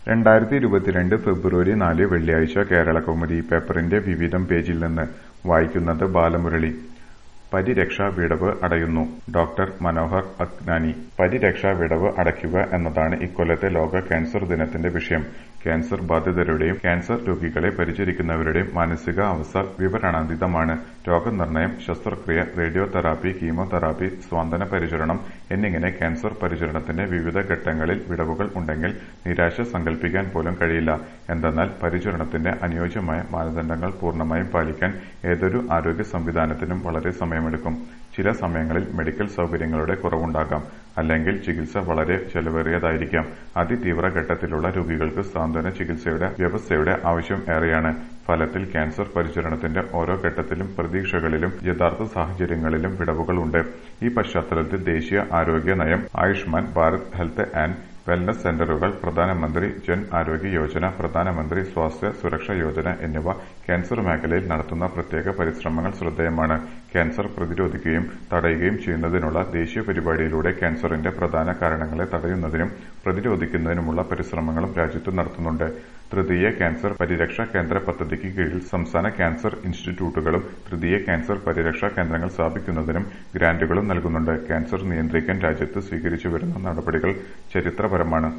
രണ്ടായിരത്തി ഇരുപത്തിരണ്ട് ഫെബ്രുവരി നാല് വെള്ളിയാഴ്ച കേരളകൗമുദി പേപ്പറിന്റെ വിവിധം പേജിൽ നിന്ന് വായിക്കുന്നത് ബാലമുരളി പരിരക്ഷാ വിടവ് അടയുന്നു ഡോക്ടർ മനോഹർ അഗ്നാനി പരിരക്ഷാ വിടവ് അടയ്ക്കുക എന്നതാണ് ഇക്കൊല്ലത്തെ ലോക ക്യാൻസർ ദിനത്തിന്റെ വിഷയം ക്യാൻസർ ബാധിതരുടെയും ക്യാൻസർ രോഗികളെ പരിചരിക്കുന്നവരുടെയും മാനസിക അവസ്ഥ വിവരണാതീതമാണ് രോഗനിർണയം ശസ്ത്രക്രിയ റേഡിയോ തെറാപ്പി കീമോതെറാപ്പി സ്വാന്തന പരിചരണം എന്നിങ്ങനെ ക്യാൻസർ പരിചരണത്തിന്റെ വിവിധ ഘട്ടങ്ങളിൽ വിടവുകൾ ഉണ്ടെങ്കിൽ നിരാശ സങ്കല്പിക്കാൻ പോലും കഴിയില്ല എന്തെന്നാൽ പരിചരണത്തിന്റെ അനുയോജ്യമായ മാനദണ്ഡങ്ങൾ പൂർണ്ണമായും പാലിക്കാൻ ഏതൊരു ആരോഗ്യ സംവിധാനത്തിനും വളരെ സമയമെടുക്കും ചില സമയങ്ങളിൽ മെഡിക്കൽ സൗകര്യങ്ങളുടെ കുറവുണ്ടാകാം അല്ലെങ്കിൽ ചികിത്സ വളരെ ചെലവേറിയതായിരിക്കാം അതിതീവ്ര ഘട്ടത്തിലുള്ള രോഗികൾക്ക് സാന്ത്വന ചികിത്സയുടെ വ്യവസ്ഥയുടെ ആവശ്യം ഏറെയാണ് ഫലത്തിൽ ക്യാൻസർ പരിചരണത്തിന്റെ ഓരോ ഘട്ടത്തിലും പ്രതീക്ഷകളിലും യഥാർത്ഥ സാഹചര്യങ്ങളിലും വിടവുകളുണ്ട് ഈ പശ്ചാത്തലത്തിൽ ദേശീയ ആരോഗ്യ നയം Ayushman Bharat health and wellness സെന്ററുകൾ പ്രധാനമന്ത്രി ജൻ ആരോഗ്യ യോജന പ്രധാനമന്ത്രി സ്വാസ്ഥ്യ സുരക്ഷാ യോജന എന്നിവ ക്യാൻസർ മേഖലയിൽ നടത്തുന്ന പ്രത്യേക പരിശ്രമങ്ങൾ ശ്രദ്ധേയമാണ് ക്യാൻസർ പ്രതിരോധിക്കുകയും തടയുകയും ചെയ്യുന്നതിനുള്ള ദേശീയ പരിപാടിയിലൂടെ ക്യാൻസറിന്റെ പ്രധാന കാരണങ്ങളെ തടയുന്നതിനും പ്രതിരോധിക്കുന്നതിനുമുള്ള പരിശ്രമങ്ങളും രാജ്യത്ത് നടത്തുന്നുണ്ട് തൃതീയ ക്യാൻസർ പരിരക്ഷാ കേന്ദ്ര പദ്ധതിക്ക് കീഴിൽ സംസ്ഥാന ക്യാൻസർ ഇൻസ്റ്റിറ്റ്യൂട്ടുകളും തൃതീയ ക്യാൻസർ പരിരക്ഷാ കേന്ദ്രങ്ങൾ സ്ഥാപിക്കുന്നതിനും ഗ്രാന്റുകളും നൽകുന്നുണ്ട് ക്യാൻസർ നിയന്ത്രിക്കാൻ രാജ്യത്ത് സ്വീകരിച്ചുവരുന്ന നടപടികൾ ചരിത്രപരമാണ്